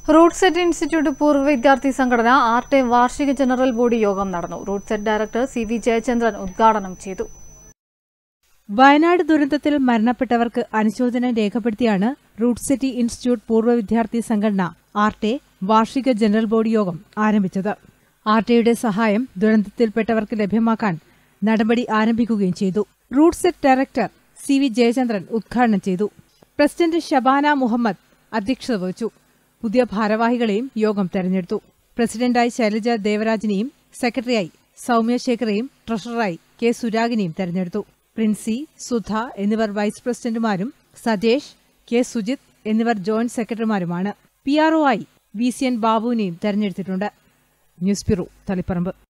root set institute പൂർവ്വ വിദ്യാർത്ഥി സംഘടന ആർട്ടെ വാർഷിക ജനറൽ ബോഡി യോഗം നടന്നു RUDSET director C V Jayachandran ഉദ്ഘാടനം ചെയ്തു വയനാട് ദുരന്തത്തിൽ മരണപ്പെട്ടവർക്ക് അനുശോചനം രേഖപ്പെടുത്തിയാണ് റൂട്ട് സിറ്റി ഇൻസ്റ്റിറ്റ്യൂട്ട് പൂർവ്വ വിദ്യാർത്ഥി സംഘടന ആർട്ടെ വാർഷിക ജനറൽ ബോഡി യോഗം ആരംഭിച്ചത് ആർട്ടെയുടെ സഹായം ദുരന്തത്തിൽപ്പെട്ടവർക്ക് ലഭ്യമാക്കാൻ നടപടി ആരംഭിക്കുകയും ചെയ്തു RUDSET director C V Jayachandran ഉദ്ഘാടനം ചെയ്തു പ്രസിഡന്റ് ഷബാന മുഹമ്മദ് അധ്യക്ഷത വഹിച്ചു പുതിയ ഭാരവാഹികളെയും യോഗം തെരഞ്ഞെടുത്തു പ്രസിഡന്റായി ശൈലജ ദേവരാജിനെയും സെക്രട്ടറിയായി സൗമ്യ ശേഖറെയും ട്രഷററായി കെ സുരാഗിനെയും തെരഞ്ഞെടുത്തു പ്രിൻസി സുധ എന്നിവർ വൈസ് പ്രസിഡന്റുമാരും സജേഷ് കെ സുജിത് എന്നിവർ ജോയിന്റ് സെക്രട്ടറിമാരുമാണ് പി ആർ ഒ ആയി വി സി എൻ ബാബുവിനെയും തെരഞ്ഞെടുത്തിട്ടുണ്ട് ന്യൂസ് ബ്യൂറോ തളിപ്പറമ്പ്